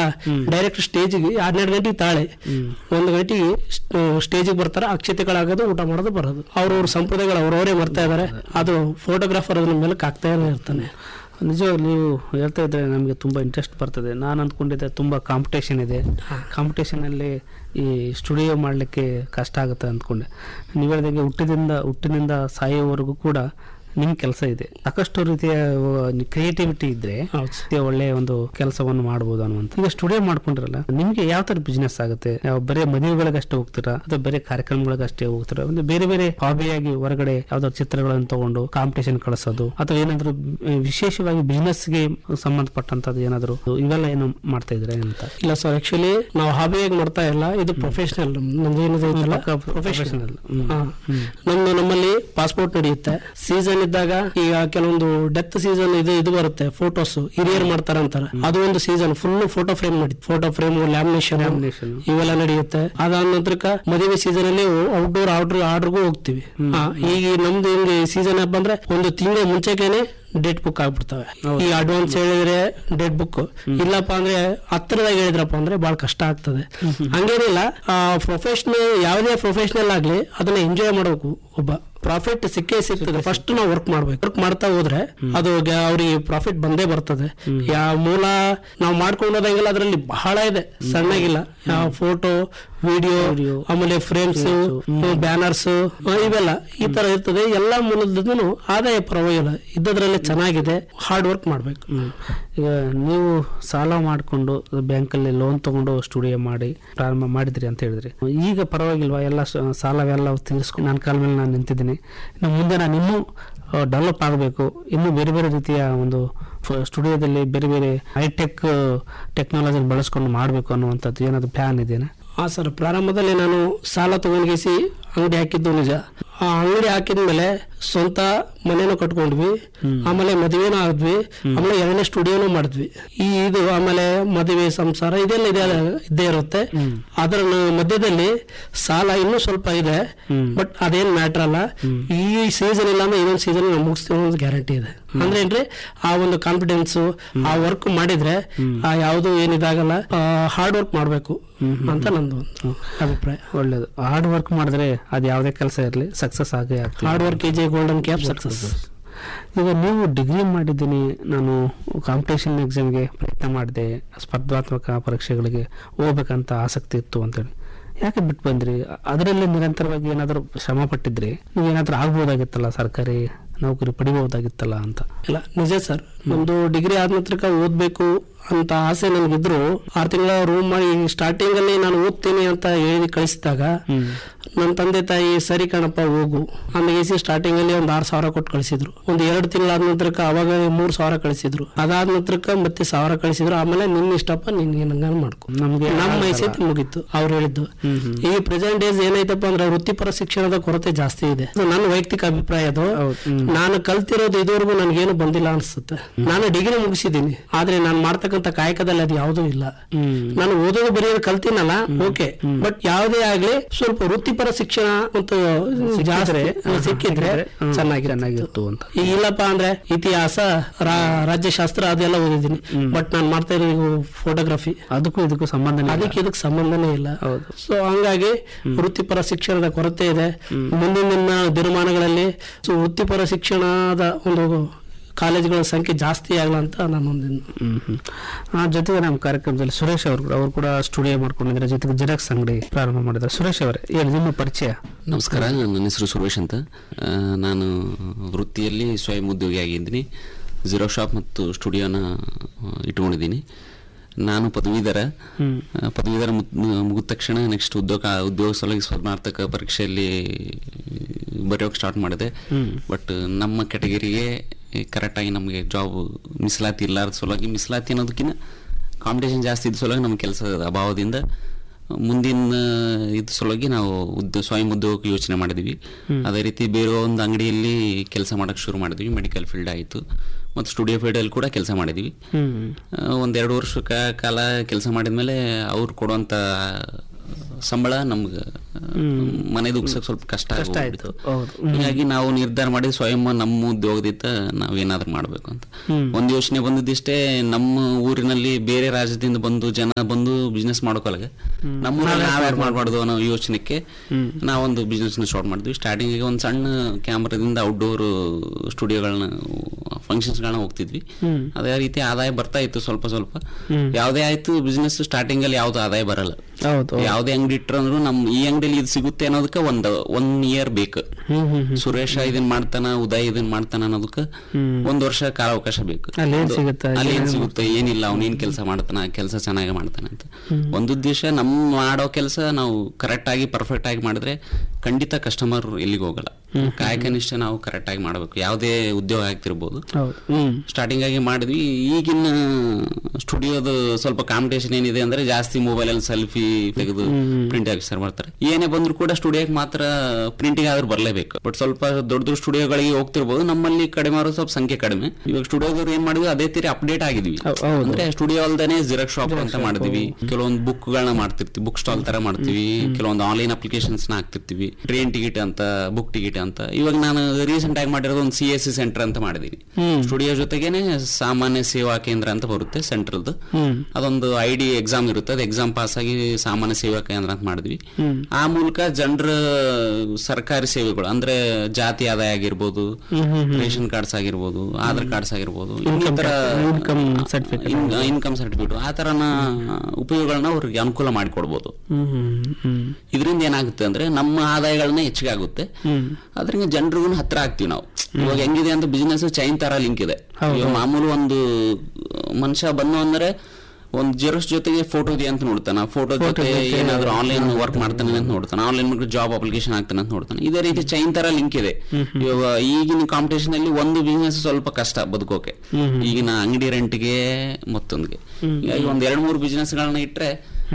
Direct ಸ್ಟೇಜಿಗೆ ಹನ್ನೆರಡು ಗಂಟೆಗೆ ತಾಳೆ ಒಂದು ಗಂಟೆಗೆ ಸ್ಟೇಜಿಗೆ ಬರ್ತಾರೆ ಅಕ್ಷತೆಗಳಾಗೋದು ಊಟ ಮಾಡೋದು ಬರೋದು ಅವ್ರವ್ರ ಸಂಪ್ರದಾಯಗಳು ಅವ್ರವರೇ ಮಾಡ್ತಾ ಇದಾರೆ ಅದು ಫೋಟೋಗ್ರಾಫರ್ ಅದ್ರ ಮೇಲೆ ಹಾಕ್ತಾನೆ ಇರ್ತಾನೆ ನಿಜವಾಗ್ಲೂ ನೀವು ಹೇಳ್ತಾ ಇದ್ರೆ ನಮಗೆ ತುಂಬ ಇಂಟ್ರೆಸ್ಟ್ ಬರ್ತದೆ ನಾನು ಅಂದ್ಕೊಂಡಿದ್ದೆ ತುಂಬ ಕಾಂಪಿಟೇಷನ್ ಇದೆ ಕಾಂಪಿಟೇಷನಲ್ಲಿ ಈ ಸ್ಟುಡಿಯೋ ಮಾಡಲಿಕ್ಕೆ ಕಷ್ಟ ಆಗುತ್ತೆ ಅಂದ್ಕೊಂಡೆ ನೀವು ಹೇಳ್ದಂಗೆ ಹುಟ್ಟಿದಿಂದ ಹುಟ್ಟಿನಿಂದ ಸಾಯೋವರೆಗೂ ಕೂಡ ನಿಮ್ಮ ಕೆಲಸ ಇದೆ ಸಾಕಷ್ಟು ರೀತಿಯ ಕ್ರಿಯೇಟಿವಿಟಿ ಇದ್ರೆ ಹೌದು ಮತ್ತೆ ಒಳ್ಳೆಯ ಒಂದು ಕೆಲಸವನ್ನು ಮಾಡ್ಬೋದು ಅನ್ನುವಂಥ ಈಗ ಸ್ಟುಡಿಯೋ ಮಾಡ್ಕೊಂಡಿರಲ್ಲ ನಿಮ್ಗೆ ಯಾವ ತರ ಬಿಸ್ನೆಸ್ ಆಗುತ್ತೆ ಯಾವ ಬರೀ ಮದುವೆಗಳಿಗಷ್ಟೇ ಹೋಗ್ತೀರಾ ಅಥವಾ ಬರೀ ಕಾರ್ಯಕ್ರಮಗಳಿಗಷ್ಟೇ ಹೋಗ್ತೀರಾ ಒಂದು ಬೇರೆ ಬೇರೆ ಹಾಬಿಯಾಗಿ ಹೊರಗಡೆ ಯಾವ್ದಾದ್ರು ಚಿತ್ರಗಳನ್ನು ತಗೊಂಡು ಕಾಂಪಿಟೇಷನ್ ಕಳಿಸೋದು ಅಥವಾ ಏನಾದ್ರು ಆ, ವಿಶೇಷವಾಗಿ business ಗೆ ಸಂಬಂಧಪಟ್ಟಂತದ್ದು ಏನಾದ್ರು ಇವೆಲ್ಲ ಏನು ಮಾಡ್ತಾ ಇದ್ರೆ ಅಂತ ಇಲ್ಲ ಸರ್ ಆಕ್ಚುಲಿ ನಾವು ಹಾಬಿಯಾಗಿ ಮಾಡ್ತಾ ಇಲ್ಲ ಇದು ಪ್ರೊಫೆಷನಲ್ ನಮ್ದು ಏನಿದೆ ಐತಲ್ಲ ಪ್ರೊಫೆಷನಲ್ ಹಾ. ನಮ್ದು ನಮ್ಮಲ್ಲಿ ಪಾಸ್ಪೋರ್ಟ್ ನಡೆಯುತ್ತೆ ಸೀಸನ್ ಇದ್ದಾಗ ಈಗ ಕೆಲವೊಂದು ಡೆತ್ ಸೀಸನ್ ಇದು ಇದು ಬರುತ್ತೆ ಫೋಟೋಸ್ ಹಿರಿಯರು ಮಾಡ್ತಾರ ಅಂತಾರ ಅದು ಒಂದು ಸೀಸನ್ ಫುಲ್ ಫೋಟೋ ಫ್ರೇಮ್ ಮಾಡಿ ಫೋಟೋ ಫ್ರೇಮ್ ಲ್ಯಾಮಿನೇಷನ್ Lamination. ಇವೆಲ್ಲ ನಡೆಯುತ್ತೆ ಅದಾದ ನಂತರಕ್ಕ ಮದುವೆ ಸೀಸನ್ ಅಲ್ಲಿ ಔಟ್ಡೋರ್ ಆರ್ಡರ್ ಆರ್ಡರ್ಗೂ ಹೋಗ್ತಿವಿ ಹಾ, ಈಗ ನಮ್ದು ಹಿಂಗೆ ಸೀಸನ್ ಬಂದ್ರೆ ಒಂದು ತಿಂಗಳ ಮುಂಚೆಗೇನೆ ಡೇಟ್ ಬುಕ್ ಆಗ್ಬಿಡ್ತವೆ ಈ ಅಡ್ವಾನ್ಸ್ ಹೇಳಿದ್ರೆ ಡೇಟ್ ಬುಕ್ ಇಲ್ಲಪ್ಪ ಅಂದ್ರೆ ಹತ್ತಿರದಾಗ ಹೇಳಿದ್ರಪ್ಪ ಅಂದ್ರೆ ಬಹಳ ಕಷ್ಟ ಆಗ್ತದೆ ಹಂಗೇನಿಲ್ಲ ಪ್ರೊಫೆಷನಲ್ ಯಾವುದೇ ಪ್ರೊಫೆಷನಲ್ ಆಗ್ಲಿ ಅದನ್ನ ಎಂಜಾಯ್ ಮಾಡಬೇಕು ಒಬ್ಬ ಪ್ರಾಫಿಟ್ ಸಿಕ್ಕೇ ಸಿಗ್ತದೆ ಫಸ್ಟ್ ನಾವು ವರ್ಕ್ ಮಾಡ್ಬೇಕು ವರ್ಕ್ ಮಾಡ್ತಾ ಹೋದ್ರೆ ಅದು ಗ- ಅವ್ರಿಗೆ ಪ್ರಾಫಿಟ್ ಬಂದೇ ಬರ್ತದೆ ಯಾವ ಮೂಲ ನಾವು ಮಾಡ್ಕೊಂಡು ಹೋದಂಗೆಲ್ಲ ಅದರಲ್ಲಿ ಬಹಳ ಇದೆ ಸಣ್ಣಗಿಲ್ಲ ಫೋಟೋ ವಿಡಿಯೋ ಆಮೇಲೆ ಫ್ರೇಮ್ಸ್ ಬ್ಯಾನರ್ಸ್ ಇವೆಲ್ಲ ಈ ತರ ಇರ್ತದೆ ಎಲ್ಲಾ ಮೂಲದೂ ಆದಾಯ ಪರವಾಗಿಲ್ಲ ಇದ್ದದ್ರಲ್ಲೇ ಚೆನ್ನಾಗಿದೆ ಹಾರ್ಡ್ ವರ್ಕ್ ಮಾಡ್ಬೇಕು ಈಗ ನೀವು ಸಾಲ ಮಾಡಿಕೊಂಡು ಬ್ಯಾಂಕಲ್ಲಿ ಲೋನ್ ತಗೊಂಡು ಸ್ಟುಡಿಯೋ ಮಾಡಿ ಪ್ರಾರಂಭ ಮಾಡಿದ್ರಿ ಅಂತ ಹೇಳಿದ್ರಿ ಈಗ ಪರವಾಗಿಲ್ವಾ ಎಲ್ಲ ಸ- ಸಾಲವೆಲ್ಲ ತೀರಿಸ್ಕೊಂಡು ನನ್ನ ಕಾಲ ಮೇಲೆ ನಾನು ನಿಂತಿದ್ದೀನಿ ಇನ್ನು ಮುಂದೆ ನಾನು ಇನ್ನೂ ಡೆವಲಪ್ ಆಗಬೇಕು ಇನ್ನೂ ಬೇರೆ ಬೇರೆ ರೀತಿಯ ಒಂದು ಸ್ಟುಡಿಯೋದಲ್ಲಿ ಬೇರೆ ಬೇರೆ ಹೈಟೆಕ್ ಟೆಕ್ನಾಲಜಿ ಬಳಸ್ಕೊಂಡು ಮಾಡಬೇಕು ಅನ್ನುವಂಥದ್ದು ಏನಾದ್ರು ಪ್ಲಾನ್ ಇದೆಯಾ ಹಾ ಸರ್ ಪ್ರಾರಂಭದಲ್ಲಿ ನಾನು ಸಾಲ ತಗೊಂಡ್ಗೇಸಿ ಅಂಗಡಿ ಹಾಕಿದ್ದು ನಿಜ ಆ ಅಂಗಡಿ ಹಾಕಿದ್ಮೇಲೆ ಸ್ವಂತ ಮನೇನು ಕಟ್ಕೊಂಡ್ವಿ ಆಮೇಲೆ ಮದುವೆನೂ ಆದ್ವಿ ಆಮೇಲೆ ಎರಡನೇ ಸ್ಟುಡಿಯೋನು ಮಾಡಿದ್ವಿ ಈ ಇದು ಆಮೇಲೆ ಮದುವೆ ಸಂಸಾರ ಇದೆಲ್ಲ ಇದೆ ಇದ್ದೇ ಇರುತ್ತೆ ಅದರ ಮಧ್ಯದಲ್ಲಿ ಸಾಲ ಇನ್ನೂ ಸ್ವಲ್ಪ ಇದೆ ಬಟ್ ಅದೇನ್ ಮ್ಯಾಟ್ರ್ ಅಲ್ಲ ಈ ಸೀಸನ್ ಇಲ್ಲ ಅಂದ್ರೆ ಇನ್ನೊಂದು ಸೀಸನ್ ಮುಗಿಸ್ತೀವಿ ಅನ್ನೋದು ಗ್ಯಾರಂಟಿ ಇದೆ ಅಂದ್ರೆ ಏನ್ರಿ ಆ ಒಂದು ಕಾನ್ಫಿಡೆನ್ಸ್ ಆ ವರ್ಕ್ ಮಾಡಿದ್ರೆ ಆ ಯಾವುದು ಏನಿದಾಗಲ್ಲ ಹಾರ್ಡ್ ವರ್ಕ್ ಮಾಡ್ಬೇಕು ಅಂತ ನಂದು ಒಂದು ಅಭಿಪ್ರಾಯ ಒಳ್ಳೇದು ಹಾರ್ಡ್ ವರ್ಕ್ ಮಾಡಿದ್ರೆ ಅದು ಯಾವುದೇ ಕೆಲಸ ಇರಲಿ ಸಕ್ಸಸ್ ಆಗೇ ಆಗ್ತದೆ hard work is a golden cap success ಈಗ ನೀವು ಡಿಗ್ರಿ ಮಾಡಿದ್ದೀನಿ ನಾನು ಕಾಂಪಿಟೇಷನ್ ಎಕ್ಸಾಮ್ಗೆ ಪ್ರಯತ್ನ ಮಾಡಿದೆ ಸ್ಪರ್ಧಾತ್ಮಕ ಪರೀಕ್ಷೆಗಳಿಗೆ ಹೋಗ್ಬೇಕಂತ ಆಸಕ್ತಿ ಇತ್ತು ಅಂತೇಳಿ ಯಾಕೆ ಬಿಟ್ಟು ಬಂದ್ರಿ ಅದರಲ್ಲಿ ನಿರಂತರವಾಗಿ ಏನಾದರೂ ಶ್ರಮ ಪಟ್ಟಿದ್ರಿ ನೀವು ಏನಾದರೂ ಆಗ್ಬೋದಾಗಿತ್ತಲ್ಲ ಸರ್ಕಾರಿ ನೌಕರಿ ಪಡಿಬಹುದಾಗಿತ್ತಲ್ಲ ಅಂತ ಇಲ್ಲ ನಿಜ ಸರ್ ನಮ್ದು ಡಿಗ್ರಿ ಆದ ನಂತರ ಓದ್ಬೇಕು ಅಂತ ಆಸೆ ನನಗಿದ್ರು ಆರು ತಿಂಗಳ ರೂಮ್ ಮಾಡಿ ಸ್ಟಾರ್ಟಿಂಗ್ ಅಲ್ಲಿ ನಾನು ಓದ್ತೀನಿ ಅಂತ ಹೇಳಿ ಕಳಿಸಿದಾಗ ನನ್ನ ತಂದೆ ತಾಯಿ ಸರಿ ಕಣಪ್ಪ ಹೋಗು ಅಂದ ಸ್ಟಾರ್ಟಿಂಗ್ ಅಲ್ಲಿ ಒಂದ್ ಆರು ಸಾವಿರ ಕೊಟ್ಟು ಕಳಿಸಿದ್ರು ಒಂದು ಎರಡು ತಿಂಗಳಾದ ನಂತರಕ್ಕೆ ಅವಾಗ ಮೂರ್ ಸಾವಿರ ಕಳಿಸಿದ್ರು ಅದಾದ ನಂತರಕ್ಕೆ ಮತ್ತೆ ಸಾವಿರ ಕಳಿಸಿದ್ರು ಆಮೇಲೆ ನಿನ್ನ ಇಷ್ಟಪ್ಪ ನಿನ್ಗೆ ನಂಗ ಮಾಡ್ಕೊ ನಮ್ಗೆ ನಮ್ಮ ಮೈಸೂರು ಮುಗೀತು ಅವ್ರು ಹೇಳಿದ್ದು ಈ ಪ್ರೆಸೆಂಟ್ ಡೇಸ್ ಏನೈತಪ್ಪ ಅಂದ್ರೆ ವೃತ್ತಿಪರ ಶಿಕ್ಷಣದ ಕೊರತೆ ಜಾಸ್ತಿ ಇದೆ ಇದು ನನ್ನ ವೈಯಕ್ತಿಕ ಅಭಿಪ್ರಾಯ ಅದು ಹೌದು. ಹ್ಮ್. ನಾನು ಕಲ್ತಿರೋದು ಇದುವರೆಗೂ ನನಗೇನು ಬಂದಿಲ್ಲ ಅನ್ಸುತ್ತೆ ನಾನು ಡಿಗ್ರಿ ಮುಗಿಸಿದ್ದೀನಿ ಆದ್ರೆ ನಾನು ಮಾಡ್ತಕ್ಕಂಥ ಕಾಯಕದಲ್ಲಿ ಅದು ಯಾವುದೂ ಇಲ್ಲ ಹ್ಮ್ ನಾನು ಓದೋದು ಬರೆಯೋದು ಕಲ್ತೀನಲ್ಲ ಓಕೆ ಬಟ್ ಯಾವುದೇ ಆಗ್ಲಿ ಸ್ವಲ್ಪ ವೃತ್ತಿಪರ ಶಿಕ್ಷಣ ಮತ್ತು ಜಾಸ್ತಿ ಸಿಕ್ಕಿದ್ರೆ ಚೆನ್ನಾಗಿ ಚೆನ್ನಾಗಿತ್ತು ಅಂತ ಈಗ ಇಲ್ಲಪ್ಪ ಅಂದ್ರೆ ಇತಿಹಾಸ ರಾ- ರಾಜ್ಯಶಾಸ್ತ್ರ ಅದೆಲ್ಲ ಓದಿದ್ದೀನಿ ಬಟ್ ನಾನು ಮಾಡ್ತಾ ಇರೋದು ಫೋಟೋಗ್ರಫಿ ಅದಕ್ಕೂ ಇದಕ್ಕೂ ಸಂಬಂಧ ಅದಕ್ಕೆ ಇದಕ್ಕೆ ಸಂಬಂಧನೇ ಇಲ್ಲ ಹೌದು. ಸೊ ಹಂಗಾಗಿ ವೃತ್ತಿಪರ ಶಿಕ್ಷಣದ ಕೊರತೆ ಇದೆ ಮುಂದಿನ ದಿನ ದಿನಮಾನಗಳಲ್ಲಿ ಸೊ ವೃತ್ತಿಪರ ಶಿಕ್ಷಣದ ಒಂದು ಕಾಲೇಜುಗಳ ಸಂಖ್ಯೆ ಜಾಸ್ತಿ ಆಗಲ್ಲ ಅಂತ ನಾನೊಂದು ಹ್ಮ್ ಹ್ಮ್. ಆ ಜೊತೆಗೆ ನಮ್ಮ ಕಾರ್ಯಕ್ರಮದಲ್ಲಿ ಸುರೇಶ್ ಅವರು ಕೂಡ ಅವರು ಕೂಡ ಸ್ಟುಡಿಯೋ ಮಾಡ್ಕೊಂಡಿದ್ದಾರೆ ಜೊತೆಗೆ ಜೆರಾಕ್ಸ್ ಅಂಗಡಿ ಪ್ರಾರಂಭ ಮಾಡಿದ್ದಾರೆ ಸುರೇಶ್ ಅವರೇ ಹೇಳಿ ನಿಮ್ಮ ಪರಿಚಯ ನಮಸ್ಕಾರ ನನ್ನ ಹೆಸರು ಸುರೇಶ್ ಅಂತ ಆ, ನಾನು ವೃತ್ತಿಯಲ್ಲಿ ಸ್ವಯಂ ಉದ್ಯೋಗಿ ಆಗಿದ್ದೀನಿ ಝೀರೋ ಶಾಪ್ ಮತ್ತು ಸ್ಟುಡಿಯೋನ ಆ, ಇಟ್ಕೊಂಡಿದ್ದೀನಿ ನಾನು ಪದವೀಧರ ಆ, ಪದವೀಧರ ಮುಗ್- ಮುಗಿದ ತಕ್ಷಣ ನೆಕ್ಸ್ಟ್ ಉದ್ಯೋಗ ಉದ್ಯೋಗ ಸಲುವಾಗಿ ಸ್ಪರ್ಧಾತ್ಮಕ ಪರೀಕ್ಷೆಯಲ್ಲಿ ಬರೆಯೋಕೆ ಸ್ಟಾರ್ಟ್ ಮಾಡಿದೆ ಬಟ್ ನಮ್ಮ ಕೆಟಗರಿಗೆ ಕರೆಕ್ಟಾಗಿ ನಮಗೆ ಜಾಬ್ ಮೀಸಲಾತಿ ಇಲ್ಲಾರ್ದ ಸಲುವಾಗಿ ಮೀಸಲಾತಿ ಅನ್ನೋದಕ್ಕಿಂತ ಕಾಂಪಿಟೇಷನ್ ಜಾಸ್ತಿ ಇದ್ದ ಸಲುವಾಗಿ ನಮ್ಮ ಕೆಲಸದ ಅಭಾವದಿಂದ ಮುಂದಿನ ಇದು ಸಲುವಾಗಿ ನಾವು ಉದ್ಯ ಸ್ವಯಂ ಉದ್ಯೋಗಕ್ಕೆ ಯೋಚನೆ ಮಾಡಿದ್ವಿ ಅದೇ ರೀತಿ ಬೇರೆ ಒಂದು ಅಂಗಡಿಯಲ್ಲಿ ಕೆಲಸ ಮಾಡೋಕ್ಕೆ ಶುರು ಮಾಡಿದ್ವಿ ಮೆಡಿಕಲ್ ಫೀಲ್ಡ್ ಆಯಿತು ಮತ್ತು ಸ್ಟುಡಿಯೋ ಫೀಲ್ಡಲ್ಲಿ ಕೂಡ ಕೆಲಸ ಮಾಡಿದ್ವಿ ಹ್ಮ್ ಒಂದು ಎರಡು ವರ್ಷ ಕಾ- ಕಾಲ ಕೆಲಸ ಮಾಡಿದ್ಮೇಲೆ ಅವ್ರು ಕೊಡುವಂಥ ಸಂಬಳ ನಮ್ಗೆ ಮನೆ ದುಗ್ಸಕ್ ಸ್ವಲ್ಪ ಕಷ್ಟ ಕಷ್ಟ ಆಯ್ತು ಆಗೋಗ್ಬಿಡ್ತು. ಹೌದು ಹೀಗಾಗಿ ನಾವು ನಿರ್ಧಾರ ಮಾಡಿ ಸ್ವಯಂ ನಮ್ಮ ಉದ್ಯೋಗದಿಂದ ನಾವೇನಾದ್ರೂ ಮಾಡ್ಬೇಕು ಅಂತ ಒಂದು ಯೋಚನೆ ಬಂದಿದ್ದಿಷ್ಟೇ ನಮ್ಮ ಊರಿನಲ್ಲಿ ಬೇರೆ ರಾಜ್ಯದಿಂದ ಬಂದು ಜನ ಬಂದು ಬಿಸ್ನೆಸ್ ಮಾಡೋಕೊಳಗೆ ನಮ್ಮ ಊರಲ್ಲಿ ನಾವ್ಯಾರು ಮಾಡಬಾರ್ದು ಅನ್ನೋ ಯೋಚನೆಗೆ ನಾವೊಂದು ಬಿಸ್ನೆಸ್ ನ ಸ್ಟಾರ್ಟ್ ಮಾಡಿದ್ವಿ ಸ್ಟಾರ್ಟಿಂಗ್ ಒಂದು ಸಣ್ಣ ಕ್ಯಾಮ್ರಾದಿಂದ ಔಟ್ಡೋರ್ ಸ್ಟುಡಿಯೋಗಳನ್ನ ಫಂಕ್ಷನ್ಸ್ಗಳನ್ನ ಹೋಗ್ತಿದ್ವಿ ಅದೇ ರೀತಿ ಆದಾಯ ಬರ್ತಾ ಇತ್ತು ಸ್ವಲ್ಪ ಸ್ವಲ್ಪ ಯಾವುದೇ ಆಯ್ತು ಬಿಸ್ನೆಸ್ ಸ್ಟಾರ್ಟಿಂಗ್ ಅಲ್ಲಿ ಯಾವ್ದು ಆದಾಯ ಬರಲ್ಲ ಹೌದು ಯಾವುದೇ ಅಂಗಡಿ ಇಟ್ರಂದ್ರು ನಮ್ ಈ ಅಂಗಡಿಯಲ್ಲಿ ಇದು ಸಿಗುತ್ತೆ ಅನ್ನೋದಕ್ಕೆ ಒಂದ್ ಒನ್ ಇಯರ್ ಬೇಕು ಹ್ಮ್ ಹ್ಮ್ ಹ್ಮ್ ಸುರೇಶ ಇದನ್ ಮಾಡ್ತಾನ ಉದಯ್ ಇದನ್ ಮಾಡ್ತಾನ ಅನ್ನೋದಕ್ಕ ಒಂದ್ ವರ್ಷ ಕಾಲಾವಕಾಶ ಬೇಕು ಅಲ್ಲಿ ಏನ್ ಅದು- ಸಿಗುತ್ತೆ? ಅಲ್ಲಿ ಏನ್ ಸಿಗುತ್ತೆ ಏನಿಲ್ಲ ಅವ್ನೇನ್ ಕೆಲಸ ಮಾಡ್ತಾನ ಕೆಲಸ ಚೆನ್ನಾಗಿ ಮಾಡ್ತಾನೆ ಅಂತ ಒಂದು ಉದ್ದೇಶ ನಮ್ ಮಾಡೋ ಕೆಲಸ ನಾವು ಕರೆಕ್ಟ್ ಆಗಿ ಪರ್ಫೆಕ್ಟ್ ಆಗಿ ಮಾಡಿದ್ರೆ ಖಂಡಿತ ಕಸ್ಟಮರ್ ಎಲ್ಲಿಗೆ ಹೋಗಲ್ಲ ಕಾಯಕನಿಷ್ಠ ನಾವು ಕರೆಕ್ಟ್ ಆಗಿ ಮಾಡ್ಬೇಕು ಯಾವುದೇ ಉದ್ಯೋಗ ಆಗ್ತಿರ್ಬೋದು ಹೌದು ಹ್ಮ್ ಸ್ಟಾರ್ಟಿಂಗ್ ಆಗಿ ಮಾಡಿದ್ವಿ ಈಗಿನ ಸ್ಟುಡಿಯೋದು ಸ್ವಲ್ಪ ಕಾಂಪಿಟೇಷನ್ ಏನಿದೆ ಅಂದ್ರೆ ಜಾಸ್ತಿ ಮೊಬೈಲ್ ಅಲ್ಲಿ ಸೆಲ್ಫಿ ತೆಗೆದು ಪ್ರಿಂಟ್ ಆಫೀಸರ್ ಮಾಡ್ತಾರೆ ಏನೇ ಬಂದ್ರು ಕೂಡ ಸ್ಟುಡಿಯೋಗೆ ಮಾತ್ರ ಪ್ರಿಂಟಿಂಗ್ ಆದ್ರೂ ಬರಲೇಬೇಕು ಬಟ್ ಸ್ವಲ್ಪ ದೊಡ್ಡ ದೊಡ್ಡ ಸ್ಟುಡಿಯೋಗಳಿಗೆ ಹೋಗ್ತಿರ್ಬೋದು ನಮ್ಮಲ್ಲಿ ಕಡಿಮೆ ಆರೋ ಸ್ವಲ್ಪ ಸಂಖ್ಯೆ ಕಡಿಮೆ ಇವಾಗ ಸ್ಟುಡಿಯೋದವ್ರು ಏನ್ ಮಾಡಿದ್ವಿ ಅದೇ ತೀರಿ ಅಪ್ಡೇಟ್ ಆಗಿದ್ವಿ ಹೌ- ಹೌದು. ಅಂದ್ರೆ ಸ್ಟುಡಿಯೋ ಅಲ್ದೇನೆ ಜಿರಾಕ್ಸ್ ಶಾಪ್ ಅಂತ ಮಾಡಿದ್ವಿ ಕೆಲವೊಂದು ಬುಕ್ ಗಳನ್ನ ಮಾಡ್ತಿರ್ತೀವಿ ಬುಕ್ ಸ್ಟಾಲ್ ತರ ಮಾಡ್ತೀವಿ ಕೆಲವೊಂದು ಆನ್ಲೈನ್ ಅಪ್ಲಿಕೇಶನ್ಸ್ ನ ಹಾಕ್ತಿರ್ತೀವಿ ಟ್ರೈನ್ ಟಿಕೆಟ್ ಅಂತ ಬುಕ್ ಟಿಕೆಟ್ ಅಂತ ಇವಾಗ ನಾನು ರೀಸೆಂಟ್ ಆಗಿ ಮಾಡಿರೋದು ಒಂದು ಸಿ ಎಸ್ ಸಿ ಸೆಂಟರ್ ಅಂತ ಮಾಡಿದೀನಿ ಸ್ಟುಡಿಯೋ ಜೊತೆಗೇನೆ ಸಾಮಾನ್ಯ ಸೇವಾ ಕೇಂದ್ರ ಅಂತ ಬರುತ್ತೆ ಸೆಂಟ್ರಲ್ದು ಹ್ಮ್ ಅದೊಂದು ಐ ಡಿ ಎಕ್ಸಾಮ್ ಇರುತ್ತೆ ಅದು ಎಕ್ಸಾಮ್ ಪಾಸ್ ಆಗಿ ಸಾಮಾನ್ಯ ಸೇವಾ ಕೇಂದ್ರ ಅಂತ ಮಾಡಿದ್ವಿ ಆ ಮೂಲಕ ಜನರ ಸರ್ಕಾರಿ ಸೇವೆಗಳು ಅಂದ್ರೆ ಜಾತಿ ಆದಾಯ ಆಗಿರ್ಬೋದು ರೇಷನ್ ಕಾರ್ಡ್ಸ್ ಆಗಿರ್ಬೋದು ಆಧಾರ್ ಕಾರ್ಡ್ಸ್ ಆಗಿರ್ಬೋದು ಇನ್ನಿತರ ಇನ್ಕಮ್ ಸರ್ಟಿಫಿಕೇಟ್ ಇನ್ಕಮ್ ಸರ್ಟಿಫಿಕೇಟ್ ಆ ತರನ ಉಪಯೋಗಗಳನ್ನ ಅವ್ರಿಗೆ ಅನುಕೂಲ ಮಾಡಿಕೊಡ್ಬೋದು ಹ್ಮ್ ಹ್ಮ್ ಹ್ಮ್ ಇದರಿಂದ ಏನಾಗುತ್ತೆ ಅಂದ್ರೆ ನಮ್ಮ ಆದಾಯಗಳನ್ನ ಹೆಚ್ಚಿಗೆ ಆಗುತ್ತೆ ಹ್ಮ್ ಅದರಿಂದ ಜನರಿಗೂ ಹತ್ರ ಆಗ್ತೀವಿ ನಾವು ಇವಾಗ ಹೆಂಗಿದೆ ಅಂತ ಬಿಸ್ನೆಸ್ ಚೈನ್ ತರ ಲಿಂಕ್ ಇದೆ ಇವಾಗ ಮಾಮೂಲು ಒಂದು ಮನುಷ್ಯ ಬಂದು ಅಂದ್ರೆ ಒಂದು ಜೆರೋಸ್ ಜೊತೆಗೆ ಫೋಟೋ ಇದೆ ಅಂತ ನೋಡ್ತಾನ ಫೋಟೋ ಜೊತೆ ಏನಾದ್ರು ಆನ್ಲೈನ್ ವರ್ಕ್ ಮಾಡ್ತಾನೆ ಅಂತ ನೋಡ್ತಾನೆ ಆನ್ಲೈನ್ ಜಾಬ್ ಅಪ್ಲಿಕೇಶನ್ ಆಗ್ತಾನೆ ಅಂತ ನೋಡ್ತಾನೆ ಇದೇ ರೀತಿ ಚೈನ್ ತರ ಲಿಂಕ್ ಇದೆ ಇವಾಗ ಈಗಿನ ಕಾಂಪಿಟೇಷನ್ ಅಲ್ಲಿ ಒಂದು ಬಿಸ್ನೆಸ್ ಸ್ವಲ್ಪ ಕಷ್ಟ ಬದುಕೋಕೆ ಈಗಿನ ಅಂಗಡಿ ರೆಂಟ್ಗೆ ಮತ್ತೊಂದಿಗೆ ಹೀಗಾಗಿ ಒಂದ್ ಎರಡ್ ಮೂರು ಬಿಸ್ನೆಸ್ ಗಳನ್ನ ಇಟ್ರೆ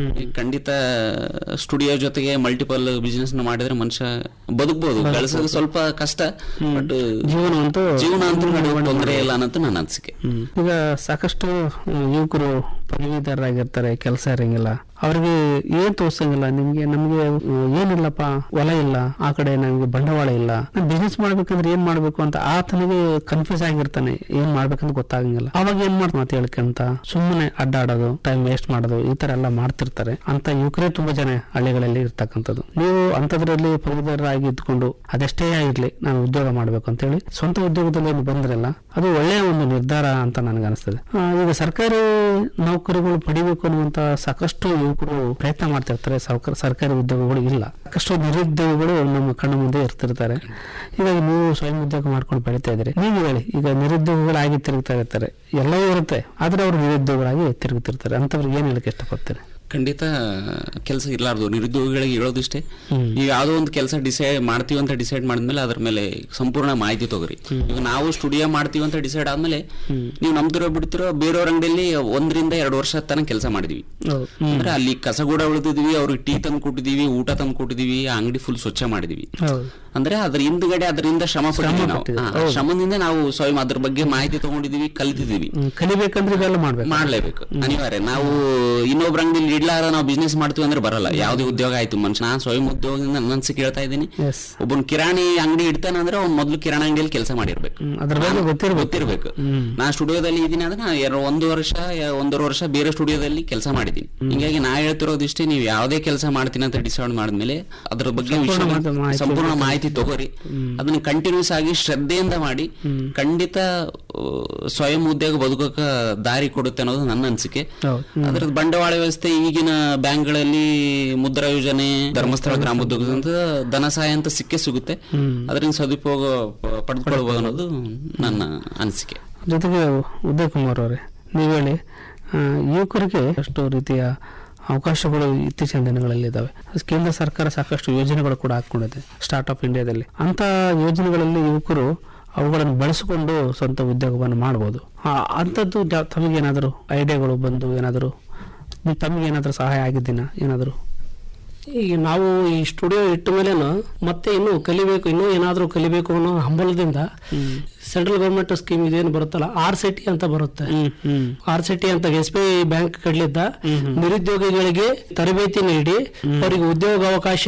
ಖಂಡಿತ ಸ್ಟುಡಿಯೋ ಜೊತೆಗೆ ಮಲ್ಟಿಪಲ್ ಬಿಸ್ನೆಸ್ ನ ಮಾಡಿದ್ರೆ ಮನುಷ್ಯ ಬದುಕ್ಬೋದು ಗಳಿಸೋದು ಸ್ವಲ್ಪ ಕಷ್ಟ ಬಟ್ ಜೀವನ ಅಂತೂ ಜೀವನ ಅಂತೂ ನಡೆಯುವ ತೊಂದರೆ ಇಲ್ಲ ಅನ್ನೋದು ನನ್ನ ಅನಿಸಿಕೆ ಹ್ಮ್. ಈಗ ಸಾಕಷ್ಟು ಆ, ಯುವಕರು ಪದವೀಧರರಾಗಿರ್ತಾರೆ ಕೆಲಸ ಇರಂಗಿಲ್ಲ ಅವ್ರಿಗೆ ಏನ್ ತೋರ್ಸಂಗಿಲ್ಲ ನಿಮ್ಗೆ ನಮ್ಗೆ ಆ, ಏನಿಲ್ಲಪ್ಪ ಹೊಲ ಇಲ್ಲ ಆ ಕಡೆ ನಮ್ಗೆ ಬಂಡವಾಳ ಇಲ್ಲ ಬಿಸ್ನೆಸ್ ಮಾಡ್ಬೇಕಂದ್ರೆ ಏನ್ ಮಾಡ್ಬೇಕು ಅಂತ ಆತನಿಗೆ ಕನ್ಫ್ಯೂಸ್ ಆಗಿರ್ತಾನೆ ಏನ್ ಮಾಡ್ಬೇಕಂತ ಗೊತ್ತಾಗಂಗಿಲ್ಲ ಅವಾಗ ಏನ್ ಮಾಡ್ ಮಾತು ಹೇಳ್ಕಂತ ಸುಮ್ಮನೆ ಅಡ್ಡಾಡೋದು ಟೈಮ್ ವೇಸ್ಟ್ ಮಾಡೋದು ಈ ತರ ಎಲ್ಲ ಮಾಡ್ತಿರ್ತಾರೆ ಅಂತ ಯುವಕರೇ ತುಂಬಾ ಜನ ಹಳ್ಳಿಗಳಲ್ಲಿ ಇರ್ತಕ್ಕಂಥದ್ದು ನೀವು ಅಂತದ್ರಲ್ಲಿ ಪದವೀಧರರಾಗಿ ಇದ್ಕೊಂಡು ಅದೆಷ್ಟೇ ಆಗಿರ್ಲಿ ನಾನು ಉದ್ಯೋಗ ಮಾಡ್ಬೇಕು ಅಂತ ಹೇಳಿ ಸ್ವಂತ ಉದ್ಯೋಗದಲ್ಲಿ ಏನು ಬಂದ್ರಲ್ಲ ಅದು ಒಳ್ಳೆಯ ಒಂದು ನಿರ್ಧಾರ ಅಂತ ನನಗೆ ಅನಿಸ್ತದೆ ಆ, ಈಗ ಸರ್ಕಾರಿ ನೌಕರಿಗಳು ಪಡಿಬೇಕು ಅನ್ನುವಂತ ಸಾಕಷ್ಟು ಯುವಕರು ಪ್ರಯತ್ನ ಮಾಡ್ತಿರ್ತಾರೆ ಸರ್ಕಾರ ಸರ್ಕಾರಿ ಉದ್ಯೋಗಗಳು ಇಲ್ಲ ಸಾಕಷ್ಟು ನಿರುದ್ಯೋಗಿಗಳು ನಮ್ಮ ಕಣ್ಣ ಮುಂದೆ ಇರ್ತಿರ್ತಾರೆ ಹೀಗಾಗಿ ನೀವು ಸ್ವಯಂ ಉದ್ಯೋಗ ಮಾಡ್ಕೊಂಡು ಬೆಳಿತಾ ಇದ್ರಿ ನೀವು ಹೇಳಿ ಈಗ ನಿರುದ್ಯೋಗಿಗಳಾಗಿ ತಿರುಗ್ತಾ ಇರ್ತಾರೆ ಎಲ್ಲವೂ ಇರುತ್ತೆ ಆದ್ರೆ ಅವರು ನಿರುದ್ಯೋಗಿಗಳಾಗಿ ತಿರುಗುತ್ತಿರ್ತಾರೆ ಅಂತವ್ರಿಗೆ ಏನ್ ಹೇಳಕ್ಕೆ ಇಷ್ಟಪಡ್ತೀರಿ ಖಂಡಿತ ಕೆಲಸ ಇರ್ಲಾರ್ದು ನಿರುದ್ಯೋಗಿಗಳಿಗೆ ಹೇಳೋದಿಷ್ಟೇ ಈಗ ಯಾವ್ದೋ ಒಂದು ಕೆಲಸ ಡಿಸೈಡ್ ಮಾಡ್ತೀವಿ ಅಂತ ಡಿಸೈಡ್ ಮಾಡಿದ್ಮೇಲೆ ಅದ್ರ ಮೇಲೆ ಸಂಪೂರ್ಣ ಮಾಹಿತಿ ತಗೋರಿ ಈಗ ನಾವು ಸ್ಟುಡಿಯೋ ಮಾಡ್ತೀವಿ ಅಂತ ಡಿಸೈಡ್ ಆದ್ಮೇಲೆ ನೀವು ನಮ್ದಿರೋ ಬಿಡ್ತಿರೋ ಬೇರೆಯವ್ರ ಅಂಗಡಿಯಲ್ಲಿ ಒಂದರಿಂದ ಎರಡು ವರ್ಷ ತನಕ ಕೆಲಸ ಮಾಡಿದ್ವಿ ಅಂದ್ರೆ ಅಲ್ಲಿ ಕಸಗೂಡ ಉಳಿದಿದ್ವಿ ಅವ್ರಿಗೆ ಟೀ ತಂದು ಕೊಟ್ಟಿದೀವಿ ಊಟ ತಂದು ಕೊಟ್ಟಿದೀವಿ ಆ ಅಂಗಡಿ ಫುಲ್ ಸ್ವಚ್ಛ ಮಾಡಿದ್ವಿ ಹೌದು ಅಂದ್ರೆ ಅದ್ರ ಹಿಂದ್ಗಡೆ ಅದರಿಂದ ಶ್ರಮ ಪಟ್ಟಿದ್ವಿ ನಾವು ಪಟ್ಟಿದ್ದೀವಿ. ಆ, ಶ್ರಮದಿಂದ ನಾವು ಸ್ವಯಂ ಅದ್ರ ಬಗ್ಗೆ ಮಾಹಿತಿ ತಗೊಂಡಿದೀವಿ ಕಲ್ತಿದೀವಿ ಹ್ಮ್, ಕಲಿಬೇಕಂದ್ರೆ ಇವೆಲ್ಲ ಮಾಡ್ಬೇಕು ಮಾಡ್ಲೇಬೇಕು ಅನಿವಾರ್ಯ ನಾವು ಇನ್ನೊಬ್ರ ಅಂಗಡಿಲಿ ಇಡ್ಲಾರ ನಾವು ಬಿಸ್ನೆಸ್ ಮಾಡ್ತೀವಿ ಅಂದ್ರೆ ಬರಲ್ಲ ಯಾವ್ದೇ ಉದ್ಯೋಗ ಆಯ್ತು ಮನುಷ್ಯ ನಾನು ಸ್ವಯಂ ಉದ್ಯೋಗದಿಂದ ನನ್ನ ಅನ್ಸಿಕೆ ಹೇಳ್ತಾ ಇದ್ದೀನಿ ಎಸ್ ಒಬ್ಬನ್ ಕಿರಾಣಿ ಅಂಗಡಿ ಇಡ್ತಾನೆ ಅಂದ್ರೆ ಅವ್ನ್ ಮೊದ್ಲು ಕಿರಾಣಿ ಅಂಗಡಿಯಲ್ಲಿ ಕೆಲಸ ಮಾಡಿರ್ಬೇಕು ಅದ್ರ ಬಗ್ಗೆ ಗೊತ್ತಿರ್ಬೇಕು ಗೊತ್ತಿರ್ಬೇಕು ನಾ ಸ್ಟುಡಿಯೋದಲ್ಲಿ ಇದೀನಿ ಅಂದ್ರೆ ನಾ ಎರಡು ಒಂದು ವರ್ಷ ಯ- ಒಂದೂವರೆ ವರ್ಷ ಬೇರೆ ಸ್ಟುಡಿಯೋದಲ್ಲಿ ಕೆಲಸ ಮಾಡಿದ್ದೀನಿ ಹಿಂಗಾಗಿ ನಾ ಹೇಳ್ತಿರೋದಿಷ್ಟೇ ನೀವು ಯಾವುದೇ ಕೆಲಸ ಮಾಡ್ತೀನಿ ಅಂತ ಡಿಸೈಡ್ ಮಾಡಿದ್ಮೇಲೆ ಅದ್ರ ಬಗ್ಗೆ ವಿಷಯ ಮಾಹಿತಿ- ಮಾಹಿತಿ ಸಂಪೂರ್ಣ ಮಾಹಿತಿ ತಗೋರಿ ಅದನ್ನ ಕಂಟಿನ್ಯೂಸ್ ಆಗಿ ಶ್ರದ್ಧೆಯಿಂದ ಮಾಡಿ ಖಂಡಿತ ಆ, ಸ್ವಯಂ ಉದ್ಯೋಗ ಬದುಕೋಕ ದಾರಿ ಕೊಡುತ್ತೆ ಅನ್ನೋದು ನನ್ನ ಅನಿಸಿಕೆ ಹೌದು ಅದ್ರದ್ದು ಬಂಡವಾಳ ವ್ಯವಸ್ಥೆ ಈಗಿನ ಬ್ಯಾಂಕ್ಗಳಲ್ಲಿ ಮುದ್ರಾ ಯೋಜನೆ ಧರ್ಮಸ್ಥಳ ಗ್ರಾಮೋದ್ಯೋಗ ಅಂತ ಧನ ಸಹಾಯ ಅಂತ ಸಿಕ್ಕೇ ಸಿಗುತ್ತೆ ಅದರಿಂದ ಸದುಪಯೋಗ ಪ- ಪಡೆದುಕೊಳ್ಬಹುದು ಅನ್ನೋದು ನನ್ನ ಅನಿಸಿಕೆ ಜೊತೆಗೆ ಉದಯ್ ಕುಮಾರ್ ಅವರೇ ನೀವು ಹೇಳಿ ಆ, ಯುವಕರಿಗೆ ಎಷ್ಟು ರೀತಿಯ ಅವಕಾಶಗಳು ಇತ್ತೀಚಿನ ದಿನಗಳಲ್ಲಿ ಇದಾವೆ ಕೇಂದ್ರ ಸರ್ಕಾರ ಸಾಕಷ್ಟು ಯೋಜನೆಗಳು ಕೂಡ ಹಾಕೊಂಡಿದೆ ಸ್ಟಾರ್ಟ್ ಅಪ್ ಇಂಡಿಯಾದಲ್ಲಿ ಅಂತ ಯೋಜನೆಗಳಲ್ಲಿ ಯುವಕರು ಅವುಗಳನ್ನು ಬಳಸಿಕೊಂಡು ಸ್ವಂತ ಉದ್ಯೋಗವನ್ನು ಮಾಡ್ಬೋದು ಆ, ಅಂಥದ್ದು ಜ- ತಮಗೇನಾದರೂ ಐಡಿಯಾಗಳು ಬಂದು ಏನಾದರೂ ತಮಗೇನಾದರೂ ಸಹಾಯ ಆಗಿದ್ದೀನ ಏನಾದರೂ ಈಗ ನಾವು ಈ ಸ್ಟುಡಿಯೋ ಇಟ್ಟ ಮೇಲೇನು ಮತ್ತೆ ಇನ್ನೂ ಕಲಿಬೇಕು ಇನ್ನೂ ಏನಾದರೂ ಕಲಿಬೇಕು ಅನ್ನೋ ಹಂಬಲದಿಂದ ಸೆಂಟ್ರಲ್ ಗೌರ್ಮೆಂಟ್ ಸ್ಕೀಮ್ ಇದೇನು ಬರುತ್ತಲ್ಲ ಆರ್ ಸಿಟಿ ಅಂತ ಬರುತ್ತೆ ಹ್ಮ್ ಆರ್ ಸಿಟಿ ಅಂತ ಎಸ್ ಬಿ ಐ ಬ್ಯಾಂಕ್ ಕಡ್ಲಿದ್ದ ನಿರುದ್ಯೋಗಿಗಳಿಗೆ ತರಬೇತಿ ನೀಡಿ ಅವರಿಗೆ ಉದ್ಯೋಗ ಅವಕಾಶ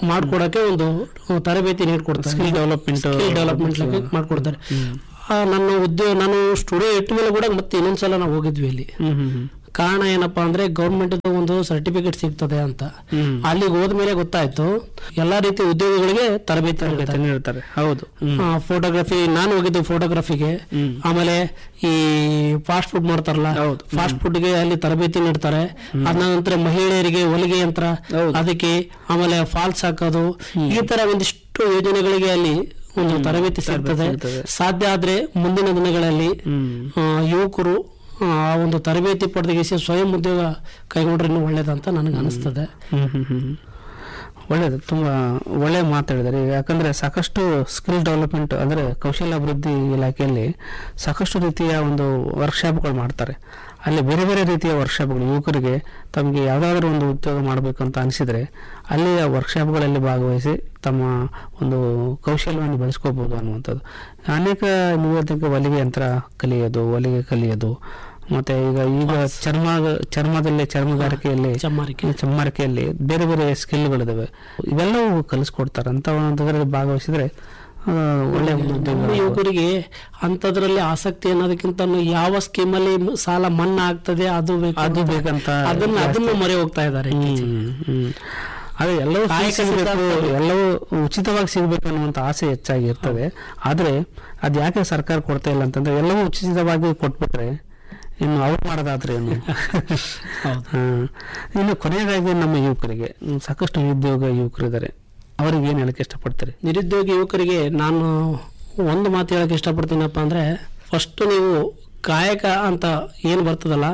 ಮಾಡ್ಕೊಡಕ್ಕೆ ಒಂದು ತರಬೇತಿ ನೀಡ್ಕೊಡ್ತಾರೆ Skill development ಸ್ಕಿಲ್ ಡೆವಲಪ್ಮೆಂಟ್ ಮಾಡ್ಕೊಡ್ತಾರೆ ಆ, ನನ್ನ ಉದ್ಯೋಗ ನಾನು ಸ್ಟುಡಿಯೋ ಇಟ್ಟ ಮೇಲೆ ಕೂಡ ಮತ್ತೆ ಇನ್ನೊಂದ್ಸಲ ನಾವು ಹೋಗಿದ್ವಿ ಇಲ್ಲಿ ಹ್ಮ್ ಹ್ಮ್ ಹ್ಮ್ ಕಾರಣ ಏನಪ್ಪಾ ಅಂದ್ರೆ ಗೌರ್ಮೆಂಟ್ ಒಂದು ಸರ್ಟಿಫಿಕೇಟ್ ಸಿಗ್ತದೆ ಅಂತ ಹ್ಮ್. ಅಲ್ಲಿಗೆ ಹೋದ್ಮೇಲೆ ಗೊತ್ತಾಯ್ತು ಎಲ್ಲಾ ರೀತಿ ಉದ್ಯೋಗಗಳಿಗೆ ತರಬೇತಿ ನೀಡ್ತಾರೆ. ಹೇಳ್ತಾರೆ ಹೌದು ಹ್ಮ್ ಆ, ಫೋಟೋಗ್ರಫಿ ನಾನು ಹೋಗಿದ್ದು ಫೋಟೋಗ್ರಫಿಗೆ ಹ್ಮ್. ಆಮೇಲೆ ಈ ಫಾಸ್ಟ್ ಫುಡ್ ಮಾಡ್ತಾರಲ್ಲ ಹೌದು. ಫಾಸ್ಟ್ ಫುಡ್ಗೆ ಅಲ್ಲಿ ತರಬೇತಿ ನೀಡ್ತಾರೆ ಅದ ನಂತರ ಮಹಿಳೆಯರಿಗೆ ಹೊಲಿಗೆ ಯಂತ್ರ ಹೌದು. ಅದಕ್ಕೆ ಆಮೇಲೆ ಫಾಲ್ಸ್ ಹಾಕೋದು ಈ ತರ ಒಂದಿಷ್ಟು ಯೋಜನೆಗಳಿಗೆ ಅಲ್ಲಿ ಒಂದು ತರಬೇತಿ ಸಿಗ್ತದೆ ಸಿಗ್ತದೆ. ಸಾಧ್ಯ ಆದ್ರೆ ಮುಂದಿನ ದಿನಗಳಲ್ಲಿ ಹ್ಮ್ ಆ, ಯುವಕರು ಆ ಒಂದು ತರಬೇತಿ ಪಡೆದಗಿಸಿ ಸ್ವಯಂ ಉದ್ಯೋಗ ಕೈಗೊಂಡ್ರೆ ಇನ್ನೂ ಒಳ್ಳೇದಂತ ನನಗೆ ಅನಿಸ್ತದೆ ಹ್ಮ್ ಹ್ಮ್ ಹ್ಮ್ ಒಳ್ಳೇದು ತುಂಬ ಒಳ್ಳೆ ಮಾತಾಡಿದ್ದಾರೆ ಯಾಕಂದ್ರೆ ಸಾಕಷ್ಟು ಸ್ಕಿಲ್ ಡೆವಲಪ್ಮೆಂಟ್ ಅಂದ್ರೆ ಕೌಶಲ್ಯಾಭಿವೃದ್ಧಿ ಇಲಾಖೆಯಲ್ಲಿ ಸಾಕಷ್ಟು ರೀತಿಯ ಒಂದು ವರ್ಕ್ಶಾಪ್ಗಳು ಮಾಡ್ತಾರೆ ಅಲ್ಲಿ ಬೇರೆ ಬೇರೆ ರೀತಿಯ ವರ್ಕ್ಶಾಪ್ಗಳು ಯುವಕರಿಗೆ ತಮಗೆ ಯಾವುದಾದ್ರೂ ಒಂದು ಉದ್ಯೋಗ ಮಾಡಬೇಕಂತ ಅನಿಸಿದರೆ ಅಲ್ಲಿಯ ವರ್ಕ್ಶಾಪ್ಗಳಲ್ಲಿ ಭಾಗವಹಿಸಿ ತಮ್ಮ ಒಂದು ಕೌಶಲ್ಯವನ್ನು ಬೆಳೆಸ್ಕೋಬಹುದು ಅನ್ನುವಂಥದ್ದು ಅನೇಕ ಯುವತಿಗೆ ಹೊಲಿಗೆ ಯಂತ್ರ ಕಲಿಯೋದು ಹೊಲಿಗೆ ಕಲಿಯೋದು ಮತ್ತೆ ಈಗ ಈಗ ಚರ್ಮ ಚರ್ಮದಲ್ಲಿ ಚರ್ಮಗಾರಿಕೆಯಲ್ಲಿ ಚಮ್ಮಾರಿಕೆ ಚಮ್ಮಾರಿಕೆಯಲ್ಲಿ ಬೇರೆ ಬೇರೆ ಸ್ಕಿಲ್ಗಳಿದಾವೆ ಇವೆಲ್ಲವೂ ಕಲಿಸ್ಕೊಡ್ತಾರೆ ಅಂತ ಒಂದರಲ್ಲಿ ಭಾಗವಹಿಸಿದ್ರೆ ಆ, ಒಳ್ಳೆ ಒಂದು ಉದ್ಯೋಗ ನಮ್ಮ ಯುವಕರಿಗೆ ಅಂಥದ್ರಲ್ಲಿ ಆಸಕ್ತಿ ಅನ್ನೋದಕ್ಕಿಂತ ಯಾವ ಸ್ಕೀಮಲ್ಲಿ ಸಾಲ ಮನ್ನಾ ಆಗ್ತದೆ ಅದು ಬೇಕು ಅದು ಅಂತ. ಬೇಕಂತ ಅದನ್ನ ಅದನ್ನು ಮೊರೆ ಹೋಗ್ತಾ ಇದ್ದಾರೆ ಹ್ಮ್, ಹ್ಮ್. ಅದೇ ಎಲ್ಲವೂ free ಕಾಯಕ ಸಿಗ್ಬೇಕು ಸಿದ್ಧಾಂತ. ಎಲ್ಲವೂ ಉಚಿತವಾಗಿ ಸಿಗ್ಬೇಕು ಅನ್ನುವಂಥ ಆಸೆ ಹೆಚ್ಚಾಗಿ ಇರ್ತದೆ ಆದ್ರೆ ಅದ್ ಯಾಕೆ ಸರ್ಕಾರ ಕೊಡ್ತಾ ಇಲ್ಲ ಅಂತಂದ್ರೆ ಎಲ್ಲವೂ ಉಚಿತವಾಗಿ ಕೊಟ್ಬಿಟ್ರೆ ಇನ್ನು ಔಟ್ ಮಾಡೋದಾದ್ರೆ ಏನು ಹೌದು. ಹ್ಮ್. ಇನ್ನು ಕೊನೆಯದಾಗಿ ನಮ್ಮ ಯುವಕರಿಗೆ ಹ್ಮ್, ಸಾಕಷ್ಟು ನಿರುದ್ಯೋಗ ಯುವಕರಿದ್ದಾರೆ ಅವ್ರಿಗೆ ಏನ್ ಹೇಳಕ್ ಇಷ್ಟಪಡ್ತಾರೆ ನಿರುದ್ಯೋಗಿ ಯುವಕರಿಗೆ ನಾನು ಒಂದು ಮಾತು ಹೇಳಕ್ ಇಷ್ಟಪಡ್ತೀನಪ್ಪ ಅಂದ್ರೆ ಫಸ್ಟ್ ನೀವು ಕಾಯಕ ಅಂತ ಏನು ಬರ್ತದಲ್ಲ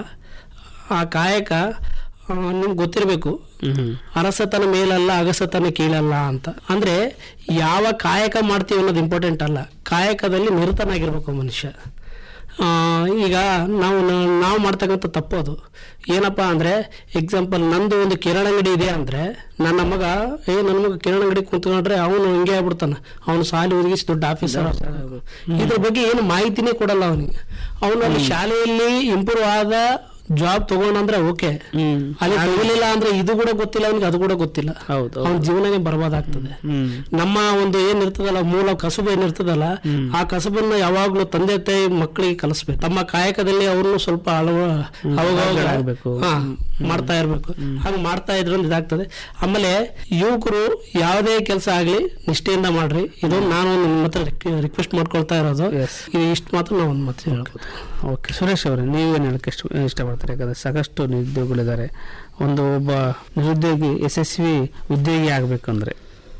ಆ ಕಾಯಕ ನಿಮ್ಗೆ ಗೊತ್ತಿರಬೇಕು ಹ್ಮ್ ಅರಸತನ ಮೇಲಲ್ಲ ಅಗಸತನ ಕೀಳಲ್ಲ ಅಂತ ಅಂದ್ರೆ ಯಾವ ಕಾಯಕ ಮಾಡ್ತೀವಿ ಅನ್ನೋದು ಇಂಪಾರ್ಟೆಂಟ್ ಅಲ್ಲ ಕಾಯಕದಲ್ಲಿ ನಿರತನಾಗಿರ್ಬೇಕು ಮನುಷ್ಯ ಆ, ಈಗ ನಾವು ನಾವು ಮಾಡ್ತಕ್ಕಂಥ ತಪ್ಪು ಅದು ಏನಪ್ಪಾ ಅಂದ್ರೆ ಎಕ್ಸಾಂಪಲ್ ನಂದು ಒಂದು ಕಿರಾಣ ಅಂಗಡಿ ಇದೆ ಅಂದ್ರೆ ನನ್ನ ಮಗ ಏ ನನ್ನ ಮಗ ಕಿರಾಣ ಅಂಗಡಿ ಕುಂತ್ಕೊಂಡ್ರೆ ಅವನು ಹಿಂಗೆ ಆಗ್ಬಿಡ್ತಾನ ಅವನು ಸಾಲಿ ಒದಗಿಸಿ ದೊಡ್ಡ ಆಫೀಸರ್ ಇದ್ರ ಬಗ್ಗೆ ಏನು ಮಾಹಿತಿನೇ ಕೊಡಲ್ಲ ಅವನಿಗೆ ಅವನು ಅಲ್ಲಿ ಶಾಲೆಯಲ್ಲಿ ಇಂಪ್ರೂವ್ ಆದ ಜಾಬ್ ತಗೊಂಡಂದ್ರೆ ಓಕೆ ಹ್ಮ್ ಅಲ್ಲಿ ತಗೊಲಿಲ್ಲ ಅಂದ್ರೆ ಇದು ಕೂಡ ಗೊತ್ತಿಲ್ಲ ಅವನಿಗೆ ಅದು ಕೂಡ ಗೊತ್ತಿಲ್ಲ ಹೌದು ಅವನ ಜೀವನನೇ ಬರ್ಬಾದಾಗ್ತದೆ ಹ್ಮ್ ನಮ್ಮ ಒಂದು ಏನ್ ಇರ್ತದಲ್ಲ ಮೂಲ ಕಸುಬು ಏನಿರ್ತದಲ್ಲ ಆ ಕಸುಬನ್ನ ಯಾವಾಗ್ಲೂ ತಂದೆ ತಾಯಿ ಮಕ್ಕಳಿಗೆ ಕಲಿಸ್ಬೇಕು ತಮ್ಮ ಕಾಯಕದಲ್ಲಿ ಅವ್ರನ್ನು ಸ್ವಲ್ಪ ಅಳವ ಅವಾಗ ಆಗ್ಬೇಕು. ಹಾ ಮಾಡ್ತಾ ಇರ್ಬೇಕು ಹಾಗೆ ಮಾಡ್ತಾ ಇದ್ರಿಂದ ಇದಾಗ್ತದೆ ಆಮೇಲೆ ಯುವಕರು ಯಾವುದೇ ಕೆಲಸ ಆಗ್ಲಿ ನಿಷ್ಠೆಯಿಂದ ಮಾಡ್ರಿ ಇದೊಂದು ನಾನು ನಿಮ್ಮ ಹತ್ರ ರಿಕ್ವೆಸ್ಟ್ ಮಾಡ್ಕೊಳ್ತಾ ಇರೋದು Yes. ಇದು ಇಷ್ಟು ಮಾತ್ರ ನಾವು ಒಂದು ಮಾತು ಹೇಳ್ಬೋದು ಓಕೆ ಸುರೇಶ್ ಅವರೇ ನೀವೇನು ಹೇಳಕ್ಕೆ ಇಷ್ಟ ಇಷ್ಟಪಡ್ತಾರೆ ಯಾಕಂದ್ರೆ ಸಾಕಷ್ಟು ನಿರುದ್ಯೋಗಿಗಳಿದ್ದಾರೆ ಒಂದು ಒಬ್ಬ ನಿರುದ್ಯೋಗಿ ಯಶಸ್ವಿ ಉದ್ಯೋಗಿ ಆಗಬೇಕಂದ್ರೆ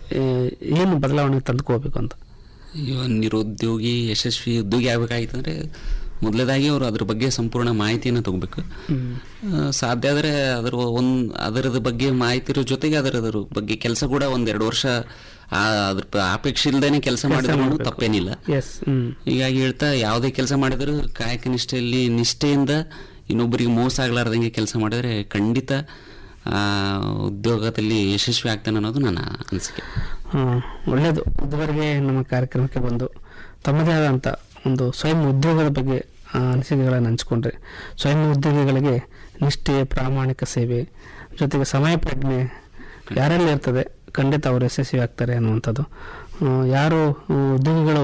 ಏನು ಬದಲಾವಣೆ ತಂದುಕೋಬೇಕು ಅಂತ ಇವ ನಿರುದ್ಯೋಗಿ ಯಶಸ್ವಿ ಉದ್ಯೋಗಿ ಆಗ್ಬೇಕಾಗಿತ್ತಂದ್ರೆ ಮೊದಲೇದಾಗಿ ಅವರು ಅದ್ರ ಬಗ್ಗೆ ಸಂಪೂರ್ಣ ಮಾಹಿತಿಯನ್ನು ತಗೋಬೇಕು ಆ, ಸಾಧ್ಯ ಆದರೆ ಅದರ ಒಂದು ಅದರದ ಬಗ್ಗೆ ಮಾಹಿತಿ ಇರೋ ಜೊತೆಗೆ ಅದರ ಬಗ್ಗೆ ಕೆಲಸ ಕೂಡ ಒಂದೆರಡು ವರ್ಷ ಆ, ಅದ್ರ ಪ- ಅಪೇಕ್ಷೆ ಇಲ್ದೇನೆ ಕೆಲಸ ಮಾಡಿದ್ರು ತಪ್ಪೇನಿಲ್ಲ ಎಸ್ ಹ್ಮ್ ಹೀಗಾಗಿ ಹೇಳ್ತಾ ಯಾವುದೇ ಕೆಲಸ ಮಾಡಿದರೂ ಕಾಯಕ ನಿಷ್ಠೆಯಲ್ಲಿ ನಿಷ್ಠೆಯಿಂದ ಇನ್ನೊಬ್ಬರಿಗೆ ಮೋಸ ಆಗ್ಲಾರ್ದಂಗೆ ಕೆಲಸ ಮಾಡಿದ್ರೆ ಖಂಡಿತ ಆ, ಉದ್ಯೋಗದಲ್ಲಿ ಯಶಸ್ವಿ ಆಗ್ತಾನೆ ಅನ್ನೋದು ನನ್ನ ಅನಿಸಿಕೆ ಆ, ಒಳ್ಳೆಯದು ಇದುವರೆಗೆ ನಮ್ಮ ಕಾರ್ಯಕ್ರಮಕ್ಕೆ ಬಂದು ತಮ್ಮದೇ ಆದಂಥ ಒಂದು ಸ್ವಯಂ ಉದ್ಯೋಗದ ಬಗ್ಗೆ ಆ, ಅನಿಸಿಕೆಗಳನ್ನು ಹಂಚ್ಕೊಂಡ್ರೆ ಸ್ವಯಂ ಉದ್ಯೋಗಿಗಳಿಗೆ ನಿಷ್ಠೆ ಪ್ರಾಮಾಣಿಕ ಸೇವೆ ಜೊತೆಗೆ ಸಮಯ ಪ್ರಜ್ಞೆ ಯಾರಲ್ಲಿ ಇರ್ತದೆ ಖಂಡಿತ ಅವರು ಯಶಸ್ವಿ ಆಗ್ತಾರೆ ಅನ್ನುವಂಥದ್ದು ಆ, ಯಾರು ಆ, ಉದ್ಯೋಗಿಗಳು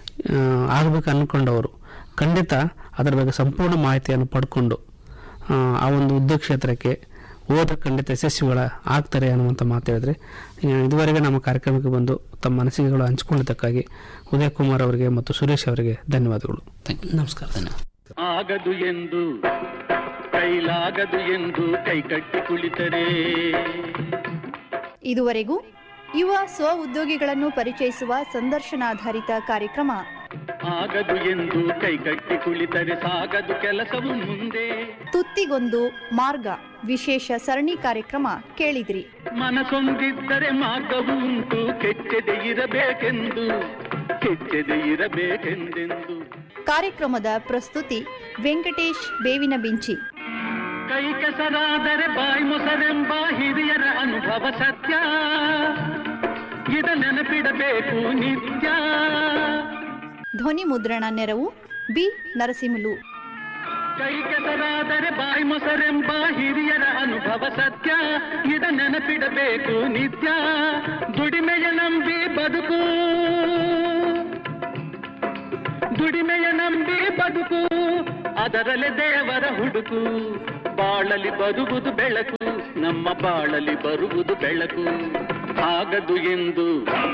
ಆಗಬೇಕು ಅಂದ್ಕೊಂಡವರು ಖಂಡಿತ ಅದರ ಬಗ್ಗೆ ಸಂಪೂರ್ಣ ಮಾಹಿತಿಯನ್ನು ಪಡ್ಕೊಂಡು ಆ, ಆ ಒಂದು ಉದ್ಯೋಗ ಕ್ಷೇತ್ರಕ್ಕೆ ಹೋದ್ರೆ ಖಂಡಿತ ಯಶಸ್ವಿಗಳ ಆಗ್ತಾರೆ ಅನ್ನುವಂಥ ಮಾತು ಹೇಳಿದ್ರೆ ಆ, ಇದುವರೆಗೆ ನಮ್ಮ ಕಾರ್ಯಕ್ರಮಕ್ಕೆ ಬಂದು ತಮ್ಮ ಅನಿಸಿಕೆಗಳು ಹಂಚಿಕೊಂಡಿದ್ದಕ್ಕಾಗಿ ಉದಯ್ ಕುಮಾರ್ ಅವರಿಗೆ ಮತ್ತು ಸುರೇಶ್ ಅವರಿಗೆ ಧನ್ಯವಾದಗಳು ಥ್ಯಾಂಕ್ ಯು ನಮಸ್ಕಾರ ಧನ್ಯವಾದ ಆಗದು ಎಂದು ಕೈಲಾಗದು ಎಂದು ಕೈಕಟ್ಟಿ ಕುಳಿತರೆ ಇದುವರೆಗೂ ಯುವ ಸ್ವ ಉದ್ಯೋಗಿಗಳನ್ನು ಪರಿಚಯಿಸುವ ಸಂದರ್ಶನಾಧಾರಿತ ಕಾರ್ಯಕ್ರಮ ಆಗದು ಎಂದು ಕೈಕಟ್ಟಿ ಕುಳಿತರೆ ಸಾಗದು ಕೆಲಸವು ಮುಂದೆ ತುತ್ತಿಗೊಂದು ಮಾರ್ಗ ವಿಶೇಷ ಸರಣಿ ಕಾರ್ಯಕ್ರಮ ಕೇಳಿದ್ರಿ ಮನಸೊಂದಿದ್ದರೆ ಮಾರ್ಗವು ಉಂಟು ಕೆಚ್ಚದೆ ಇರಬೇಕೆಂದು ಕೆಚ್ಚದೆ ಇರಬೇಕೆಂದೆಂದು ಕಾರ್ಯಕ್ರಮದ ಪ್ರಸ್ತುತಿ ವೆಂಕಟೇಶ್ ಬೇವಿನ ಬಿಂಚಿ ಕೈ ಕೆಸರಾದರೆ ಬಾಯಿ ಮೊಸರೆಂಬ ಹಿರಿಯರ ಅನುಭವ ಸತ್ಯ ಇದ ನೆನಪಿಡಬೇಕು ನಿತ್ಯ ಧ್ವನಿ ಮುದ್ರಣ ನೆರವು ಬಿ ನರಸಿಂಹಲು ಕೈ ಕೆಸರಾದರೆ ಬಾಯಿ ಮೊಸರೆಂಬ ಹಿರಿಯರ ಅನುಭವ ಅನುಭವ ಸತ್ಯ ಇದ ನೆನಪಿಡಬೇಕು ನಿತ್ಯ ದುಡಿಮೆಯ ನಂಬಿ ಬದುಕು ದುಡಿಮೆಯ ನಂಬಿ ಬದುಕು ಅದರಲ್ಲೇ ದೇವರ ಹುಡುಕು ಬಾಳಲಿ ಬರುವುದು ಬೆಳಕು ನಮ್ಮ ಬಾಳಲಿ ಬರುವುದು ಬೆಳಕು ಆಗದು ಎಂದು